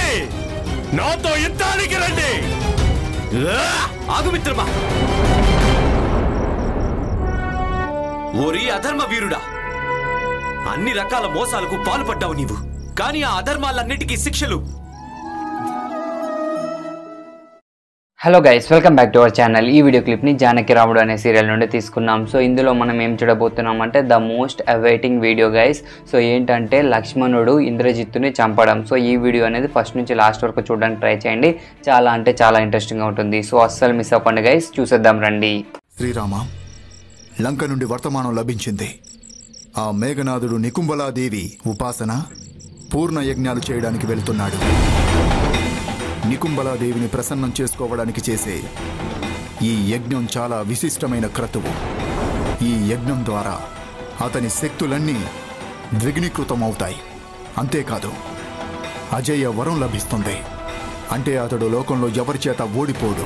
రండి నాతో యుద్ధానికి రండి ఆ! ఆగు మిత్రమా ఓరి అధర్మ వీరుడా అన్ని రకాల మోసాలకు పాల్పడ్డావు నీవు కానీ ఆ అధర్మాలన్నిటికీ శిక్షలు hello guys welcome back to our channel ఈ వీడియో క్లిప్ని జానకి రాముడు అనే సీరియల్ నుండి తీసుకున్నాం సో ఇందులో మనం ఏం చూడబోతున్నాం అంటే the most awaiting video guys so ఏంటంటే లక్ష్మణుడు ఇంద్రజిత్తుని చంపడం సో ఈ వీడియో అనేది ఫస్ట్ నుంచి లాస్ట్ వరకు చూడడానికి ట్రై చేయండి చాలా అంటే చాలా ఇంట్రెస్టింగ్గా ఉంటుంది సో అస్సలు మిస్ అవ్వండి గైస్ చూసేద్దాం రండి శ్రీరామ లంక నుండి వర్తమానం లభించింది ఆ మేఘనాథుడు నికుంబలాదేవి ఉపాసన పూర్ణ యజ్ఞాలు చేయడానికి వెళ్తున్నాడు నికుంబలాదేవిని ప్రసన్నం చేసుకోవడానికి చేసే ఈ యజ్ఞం చాలా విశిష్టమైన క్రతువు ఈ యజ్ఞం ద్వారా అతని శక్తులన్నీ ద్విగ్నీకృతమవుతాయి అంతేకాదు అజేయ వరం లభిస్తుంది అంటే అతడు లోకంలో ఎవరి చేత ఓడిపోడు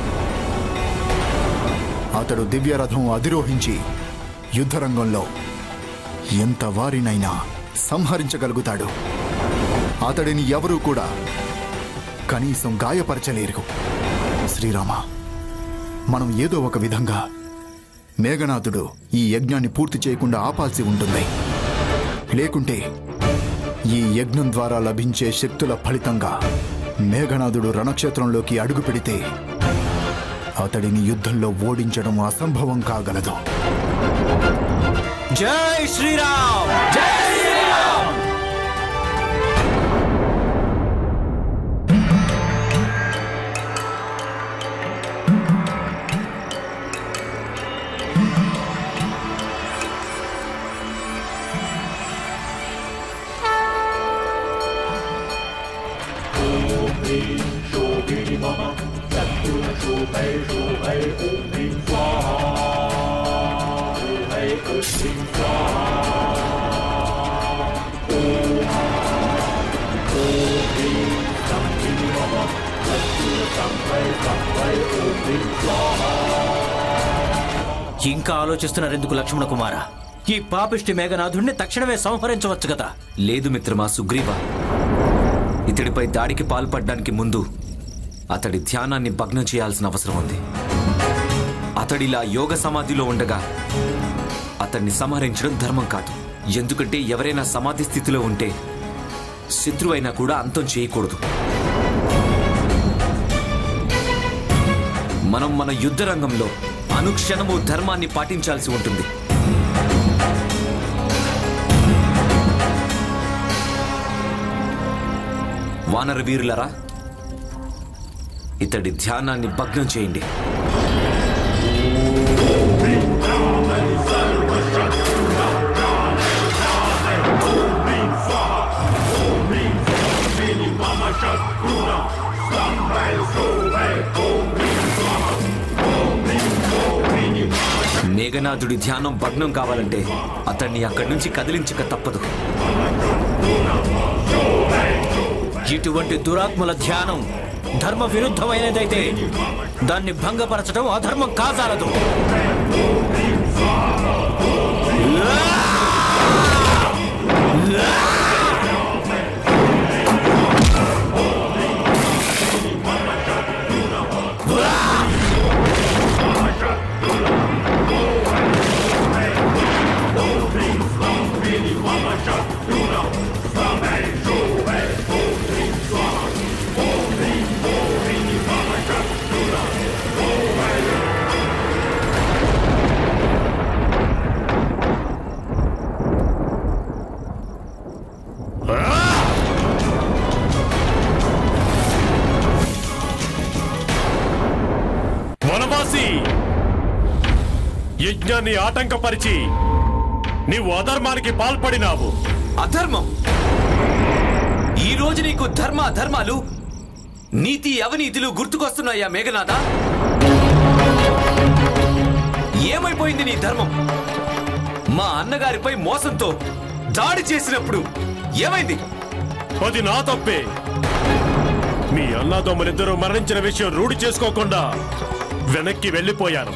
అతడు దివ్యరథం అధిరోహించి యుద్ధరంగంలో ఎంత వారినైనా సంహరించగలుగుతాడు అతడిని ఎవరూ కూడా కనీసం గాయపరచలేరు శ్రీరామ మనం ఏదో ఒక విధంగా మేఘనాథుడు ఈ యజ్ఞాన్ని పూర్తి చేయకుండా ఆపాల్సి ఉంటుంది లేకుంటే ఈ యజ్ఞం ద్వారా లభించే శక్తుల ఫలితంగా మేఘనాథుడు రణక్షేత్రంలోకి అడుగు పెడితే అతడిని యుద్ధంలో ఓడించడం అసంభవం కాగలదు జై శ్రీరామ్ జై శ్రీరామ్ ఇంకా ఆలోచిస్తున్నారెందుకు లక్ష్మణ కుమార ఈ పాపిష్టి మేఘనాథుణ్ణి తక్షణమే సంహరించవచ్చు కదా లేదు మిత్రమా సుగ్రీవ ఇతడిపై దాడికి పాల్పడడానికి ముందు అతడి ధ్యానాన్ని భగ్నం చేయాల్సిన అవసరం ఉంది అతడిలా యోగ సమాధిలో ఉండగా అతన్ని సంహరించడం ధర్మం కాదు ఎందుకంటే ఎవరైనా సమాధి స్థితిలో ఉంటే శత్రువైనా కూడా అంతం చేయకూడదు మనం మన యుద్ధ రంగంలో అనుక్షణము ధర్మాన్ని పాటించాల్సి ఉంటుంది వానర వీరులరా ఇతడి ధ్యానాన్ని భగ్నం చేయండి మేఘనాథుడి ధ్యానం భగ్నం కావాలంటే అతన్ని అక్కడి నుంచి కదిలించక తప్పదు ఇటువంటి దురాత్మల ధ్యానం ధర్మ విరుద్ధమైనదైతే దాన్ని భంగపరచడం అధర్మం కాజాలదు వనవాసి యజ్ఞాన్ని ఆటంకపరిచి నీవు అధర్మానికి పాల్పడినావు అధర్మం ఈ రోజు నీకు ధర్మ అధర్మాలు నీతి అవినీతులు గుర్తుకొస్తున్నాయా మేఘనాథ ఏమైపోయింది నీ ధర్మం మా అన్నగారిపై మోసంతో దాడి చేసినప్పుడు ఏమైంది అది నా తప్పే మీ అన్నదమ్ములిద్దరూ మరణించిన విషయం రూఢి చేసుకోకుండా వెనక్కి వెళ్ళిపోయాను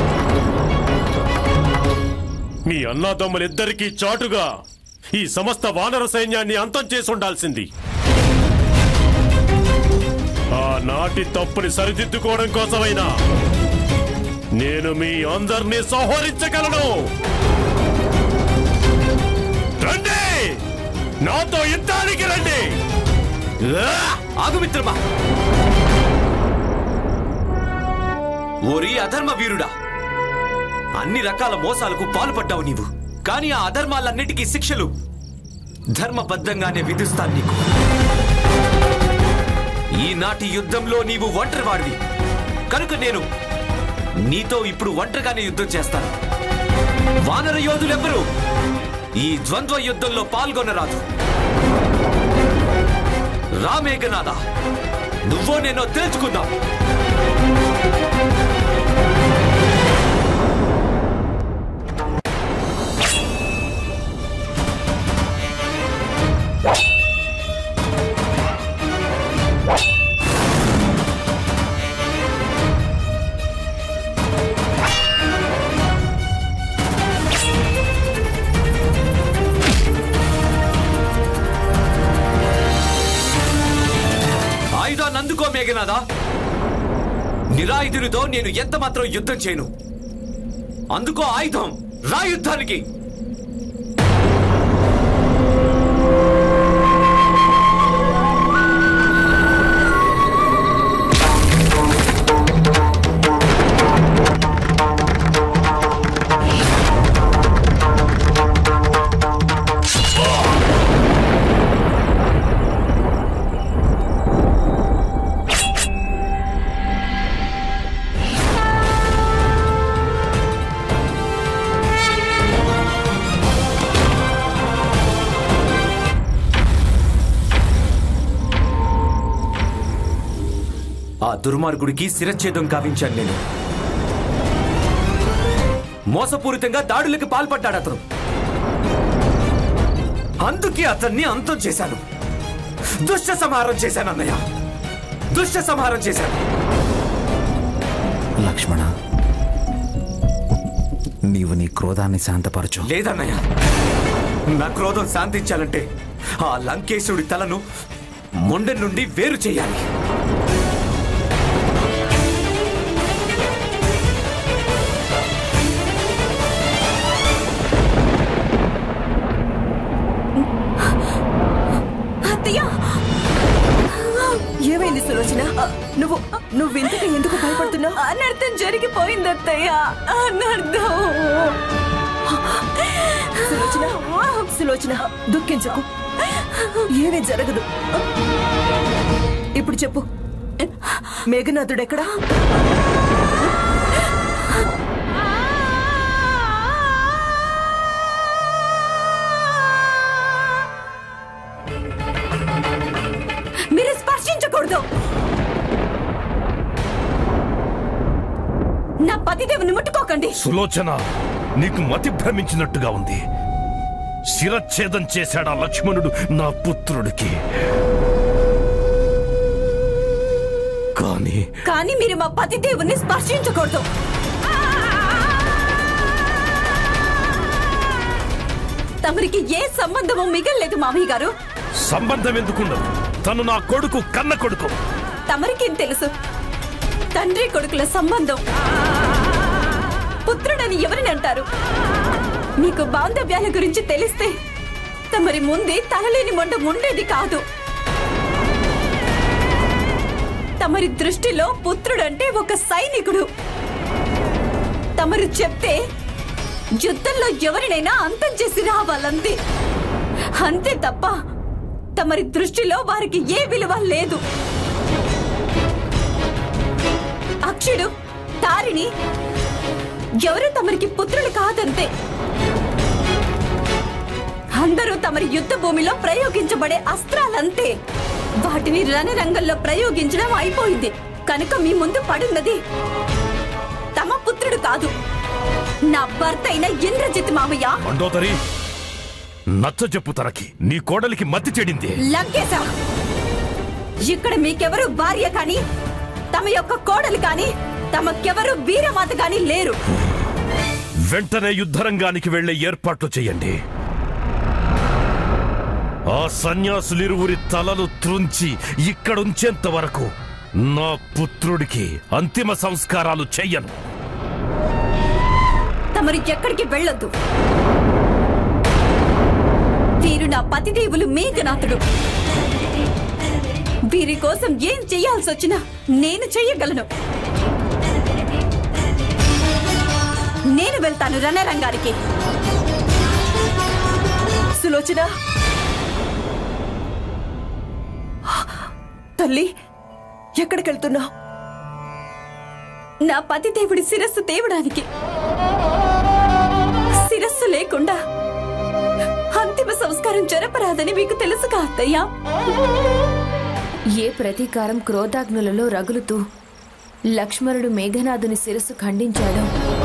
మీ అన్నదమ్ములిద్దరికీ చాటుగా ఈ సమస్త వానర సైన్యాన్ని అంతం చేసి ఉండాల్సింది ఆనాటి తప్పుని సరిదిద్దుకోవడం కోసమైనా నేను మీ అందరినీ సంహరించగలను రండి నాతో యుద్ధానికి రండి ఆ! ఆగు మిత్రమా ఓరి అధర్మ వీరుడా అన్ని రకాల మోసాలకు పాల్పడ్డావు నీవు కానీ ఆ అధర్మాలన్నిటికీ శిక్షలు ధర్మబద్ధంగానే విధిస్తాను నీకు ఈనాటి యుద్ధంలో నీవు ఒంటరివాడివి కనుక నేను నీతో ఇప్పుడు ఒంటరిగానే యుద్ధం చేస్తాను వానర యోధులెవ్వరూ ఈ ద్వంద్వ యుద్ధంలో పాల్గొనరాదు రామేఘనాథ నువ్వో నేనో తేల్చుకుందాం ఆయుధాన్ని అందుకో మేఘనాథ నిరాయుధునితో నేను ఎంత మాత్రం యుద్ధం చేయను అందుకో ఆయుధం రా యుద్ధానికి ఆ దుర్మార్గుడికి శిరచ్ఛేదం కావించాను నేను మోసపూరితంగా దాడులకు పాల్పడ్డాడు అతను అందుకే అతన్ని అంతం చేశాను దుష్ట సంహారం చేశాను అన్నయ్య దుష్ట సంహారం చేశాను లక్ష్మణ నీవు నీ క్రోధాన్ని శాంతపరచు లేదన్నయ్య నా క్రోధం శాంతించాలంటే ఆ లంకేశుడి తలను మొండె నుండి వేరు చేయాలి అత్తయ్య ఏమైంది సులోచన నువ్వు నువ్వు ఇంతగా ఎందుకు భయపడుతున్నావు అనర్థం జరిగిపోయింది అత్తయ్య అనర్థం సులోచన సులోచన దుఃఖించకు ఏమీ జరగదు ఇప్పుడు చెప్పు మేఘనాథుడు ఎక్కడా మీరు స్పర్శించకూడదు నా పతిదేవుని ముట్టుకోకండి సులోచన నీకు మతి భ్రమించినట్టుగా ఉంది శిరచ్ఛేదం చేశాడా లక్ష్మణుడు నా పుత్రుడికి కానీ కానీ మీరు మా పతిదేవుని స్పర్శించకూడదు తమరికి ఏ సంబంధము మిగల్లేదు మామయ్య గారు సంబంధం ఎందుకుండదు తను నా కొడుకు కన్న కొడుకు తమరికేం తెలుసు తండ్రి కొడుకుల సంబంధం పుత్రుడని ఎవరిని అంటారు మీకు బాంధవ్యాల గురించి తెలిస్తే తమరి ముందే తలలేని మొండ ఉండేది కాదు తమరి దృష్టిలో పుత్రుడంటే ఒక సైనికుడు తమరు చెప్తే యుద్ధంలో ఎవరినైనా అంతం చేసి రావాలంతే అంతే తప్ప తమరి దృష్టిలో వారికి ఏ విలువ లేదు అక్షుడు తారిణి ఎవరు తమరికి పుత్రులు కాదంతే అందరూ తమరి యుద్ధ భూమిలో ప్రయోగించబడే అస్త్రాలంతే వాటిని రణరంగంలో ప్రయోగించడం అయిపోయింది కనుక మీ ముందు పడున్నది తమ పుత్రుడు కాదు నా భర్త అయిన ఇంద్రజిత్ మామయ్య మండోదరి నచ్చ చెప్పు తనకి నీ కోడలికి మతి చెడింది లంకేశ ఇక్కడ మీకెవరు భార్య కాని తమ యొక్క కోడలు కాని తమకెవరు వీరమాత కాని లేరు వెంటనే యుద్ధరంగానికి వెళ్లే ఏర్పాట్లు చేయండి ఆ సన్యాసులిరువురి తలలు త్రుంచి ఇక్కడుంచేంత వరకు నా పుత్రుడికి అంతిమ సంస్కారాలు చెయ్యను తమరు ఎక్కడికి వెళ్ళొద్దు వీరు నా పతిదేవులు మేఘనాథుడు వీరి కోసం ఏం చేయాల్సి వచ్చినా నేను చెయ్యగలను నేను వెళ్తాను రణరంగానికి సులోచన తల్లి ఎక్కడికి వెళ్తున్నావు నా పతిదేవుడి శిరస్సు తేవడానికి శిరస్సు లేకుండా అంతిమ సంస్కారం జరపరాదని మీకు తెలుసుగా అత్తయ్యా ఏ ప్రతీకారం క్రోధాగ్నులలో రగులుతూ లక్ష్మణుడు మేఘనాథుని శిరస్సు ఖండించాడో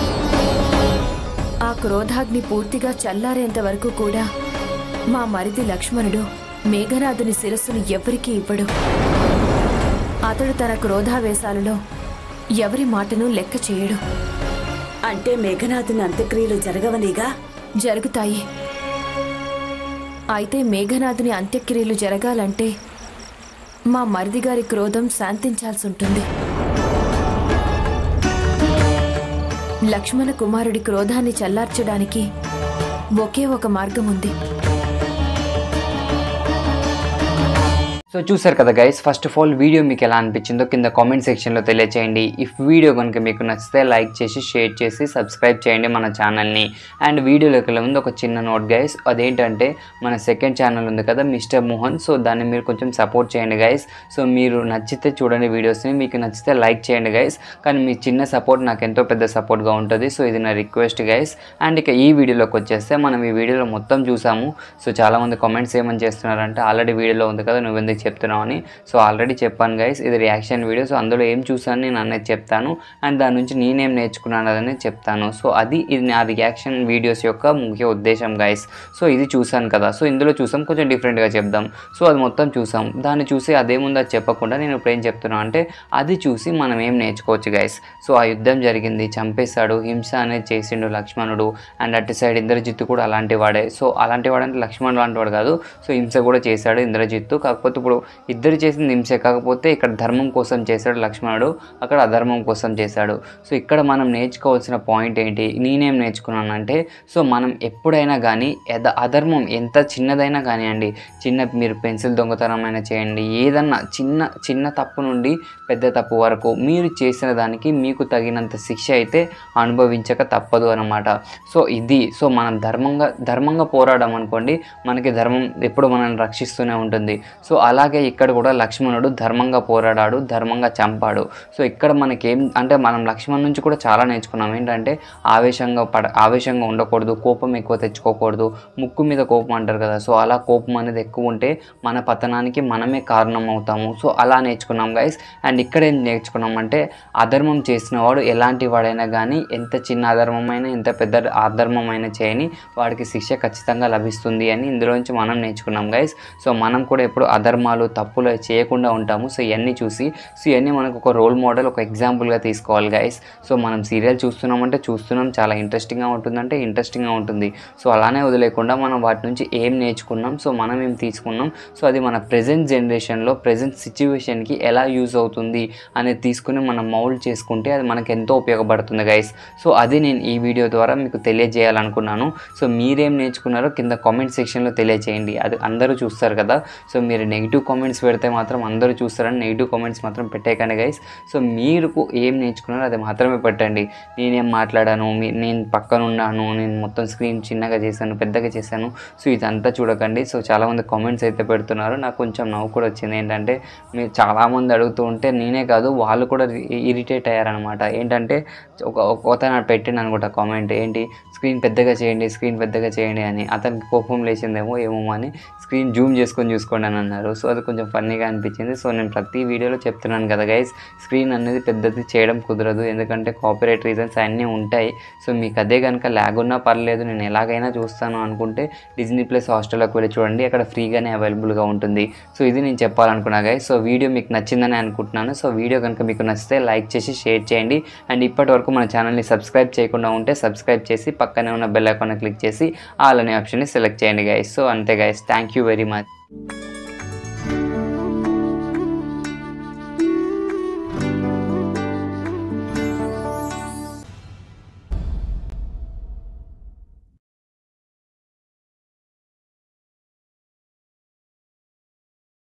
ఆ క్రోధాగ్ని పూర్తిగా చల్లారేంత వరకు కూడా మా మరిది లక్ష్మణుడు మేఘనాథుని శిరస్సును ఎవరికీ ఇవ్వడు అతడు తన క్రోధావేశాలలో ఎవరి మాటను లెక్క చేయడు అంటే మేఘనాథుని అంత్యక్రియలు జరగవనిగా జరుగుతాయి అయితే మేఘనాథుని అంత్యక్రియలు జరగాలంటే మా మరిదిగారి క్రోధం శాంతించాల్సి ఉంటుంది లక్ష్మణ కుమారుడి క్రోధాన్ని చల్లార్చడానికి ఒకే ఒక మార్గం ఉంది సో చూసారు కదా guys first of all video మీకు ఎలా అనిపించిందో కింద కామెంట్ సెక్షన్లో తెలియచేయండి ఇఫ్ వీడియో కనుక మీకు నచ్చితే లైక్ చేసి షేర్ చేసి సబ్స్క్రైబ్ చేయండి మన ఛానల్ని అండ్ వీడియోలోకి వెళ్ళే ముందు ఒక చిన్న నోట్ గైస్ అదేంటంటే మన సెకండ్ ఛానల్ ఉంది కదా మిస్టర్ మోహన్ సో దాన్ని మీరు కొంచెం సపోర్ట్ చేయండి గైస్ సో మీరు నచ్చితే చూడండి వీడియోస్ని మీకు నచ్చితే లైక్ చేయండి గైస్ కానీ మీ చిన్న సపోర్ట్ నాకు ఎంతో పెద్ద సపోర్ట్గా ఉంటుంది సో ఇది నా రిక్వెస్ట్ గైస్ అండ్ ఇక ఈ వీడియోలోకి వచ్చేస్తే మనం ఈ వీడియోలో మొత్తం చూసాము సో చాలామంది కామెంట్స్ ఏమని చేస్తున్నారంటే ఆల్రెడీ వీడియోలో ఉంది కదా నువ్వు ఎందుకు చెప్తున్నావు అని సో ఆల్రెడీ చెప్పాను గైస్ ఇది రియాక్షన్ వీడియో సో అందులో ఏం చూసాను నేను అనేది చెప్తాను అండ్ దాని నుంచి నేనేం నేర్చుకున్నాను అనేది చెప్తాను సో అది ఇది నా రియాక్షన్ వీడియోస్ యొక్క ముఖ్య ఉద్దేశం గైస్ సో ఇది చూసాను కదా సో ఇందులో చూసాం కొంచెం డిఫరెంట్గా చెప్దాం సో అది మొత్తం చూసాం దాన్ని చూసి అదేముందో అది చెప్పకుండా నేను ఇప్పుడు ఏం చెప్తున్నాను అంటే అది చూసి మనం ఏం నేర్చుకోవచ్చు గైస్ సో ఆ యుద్ధం జరిగింది చంపేశాడు హింస అనేది చేసిండు లక్ష్మణుడు అండ్ అటు సైడ్ ఇంద్రజిత్తు కూడా అలాంటి వాడే సో అలాంటి వాడంటే లక్ష్మణుడు లాంటి వాడు కాదు సో హింస కూడా చేశాడు ఇంద్రజిత్తు కాకపోతే ఇప్పుడు ఇద్దరు చేసింది హింసే కాకపోతే ఇక్కడ ధర్మం కోసం చేశాడు లక్ష్మణుడు అక్కడ అధర్మం కోసం చేశాడు సో ఇక్కడ మనం నేర్చుకోవాల్సిన పాయింట్ ఏంటి నేనేం నేర్చుకున్నానంటే సో మనం ఎప్పుడైనా కానీ ఎద- అధర్మం ఎంత చిన్నదైనా కానివ్వండి చిన్న మీరు పెన్సిల్ దొంగతనమైనా చేయండి ఏదన్నా చిన్న చిన్న తప్పు నుండి పెద్ద తప్పు వరకు మీరు చేసిన దానికి మీకు తగినంత శిక్ష అయితే అనుభవించక తప్పదు అన్నమాట సో ఇది సో మనం ధర్మంగా ధర్మంగా పోరాడడం అనుకోండి మనకి ధర్మం ఎప్పుడు మనల్ని రక్షిస్తూనే ఉంటుంది సో అలాగే ఇక్కడ కూడా లక్ష్మణుడు ధర్మంగా పోరాడాడు ధర్మంగా చంపాడు సో ఇక్కడ మనకేం అంటే మనం లక్ష్మణ్ నుంచి కూడా చాలా నేర్చుకున్నాం ఏంటంటే ఆవేశంగా పడ ఆవేశంగా ఉండకూడదు కోపం ఎక్కువ తెచ్చుకోకూడదు ముక్కు మీద కోపం అంటారు కదా సో అలా కోపం అనేది ఎక్కువ ఉంటే మన పతనానికి మనమే కారణం అవుతాము సో అలా నేర్చుకున్నాం గైస్ అండ్ ఇక్కడ ఏం నేర్చుకున్నాం అంటే అధర్మం చేసిన వాడు ఎలాంటి వాడైనా కానీ ఎంత చిన్న అధర్మమైనా ఎంత పెద్ద అధర్మమైనా చేయని వాడికి శిక్ష ఖచ్చితంగా లభిస్తుంది అని ఇందులోంచి మనం నేర్చుకున్నాం గైస్ సో మనం కూడా ఎప్పుడు అధర్మాలు తప్పులు చేయకుండా ఉంటాము సో ఇవన్నీ చూసి సో ఇవన్నీ మనకు ఒక రోల్ మోడల్ ఒక ఎగ్జాంపుల్గా తీసుకోవాలి గైస్ సో మనం సీరియల్ చూస్తున్నామంటే చూస్తున్నాం చాలా ఇంట్రెస్టింగ్గా ఉంటుందంటే ఇంట్రెస్టింగ్గా ఉంటుంది సో అలానే వదిలేకుండా మనం వాటి నుంచి ఏం నేర్చుకున్నాం సో మనం ఏం తీసుకున్నాం సో అది మన ప్రజెంట్ జనరేషన్లో ప్రజెంట్ సిచ్యువేషన్కి ఎలా యూజ్ అవుతుంది అనేది తీసుకుని మనం మౌల్డ్ చేసుకుంటే అది మనకు ఎంతో ఉపయోగపడుతుంది గైస్ సో అది నేను ఈ వీడియో ద్వారా మీకు తెలియజేయాలనుకున్నాను సో మీరేం నేర్చుకున్నారో కింద కామెంట్ సెక్షన్లో తెలియజేయండి అది అందరూ చూస్తారు కదా సో మీరు నెగిటివ్ కామెంట్స్ పెడితే మాత్రం అందరూ చూస్తారని నెగిటివ్ కామెంట్స్ మాత్రం పెట్టేయకండి గైస్ సో మీరు ఏం నేర్చుకున్నారో అది మాత్రమే పెట్టండి నేనేం మాట్లాడాను మీ నేను పక్కన ఉన్నాను నేను మొత్తం స్క్రీన్ చిన్నగా చేశాను పెద్దగా చేశాను సో ఇదంతా చూడకండి సో చాలామంది కామెంట్స్ అయితే పెడుతున్నారు నాకు కొంచెం నవ్వు కూడా వచ్చింది ఏంటంటే మీరు చాలామంది అడుగుతూ ఉంటే నేనే కాదు వాళ్ళు కూడా ఇరిటేట్ అయ్యారనమాట ఏంటంటే ఒక ఒక అతను పెట్టిండు అనుకుంటా కామెంట్ ఏంటి స్క్రీన్ పెద్దగా చేయండి స్క్రీన్ పెద్దగా చేయండి అని అతనికి కోపం లేచిందేమో ఏమో అని స్క్రీన్ జూమ్ చేసుకొని చూసుకోండి అని అన్నారు సో అది కొంచెం ఫన్నీగా అనిపించింది సో నేను ప్రతి వీడియోలో చెప్తున్నాను కదా గైస్ స్క్రీన్ అనేది పెద్దది చేయడం కుదరదు ఎందుకంటే కాపీరైట్ రీజన్స్ అన్నీ ఉంటాయి సో మీకు అదే కనుక ల్యాగ్ ఉన్నా పర్లేదు నేను ఎలాగైనా చూస్తాను అనుకుంటే డిజ్నీ ప్లస్ హాస్టల్లోకి వెళ్ళి చూడండి అక్కడ ఫ్రీగానే అవైలబుల్గా ఉంటుంది సో ఇది నేను చెప్పాలనుకున్నా గైస్ సో వీడియో మీకు నచ్చిందని అనుకుంటున్నాను సో వీడియో కనుక మీకు నచ్చితే లైక్ చేసి షేర్ చేయండి అండ్ ఇప్పటి వరకు మన ఛానల్ని సబ్స్క్రైబ్ చేయకుండా ఉంటే సబ్స్క్రైబ్ చేసి పక్కనే ఉన్న బెల్ ఐకాన్ క్లిక్ చేసి ఆల్ అనే ఆప్షన్ని సెలెక్ట్ చేయండి గైస్ సో అంతే guys thank you very much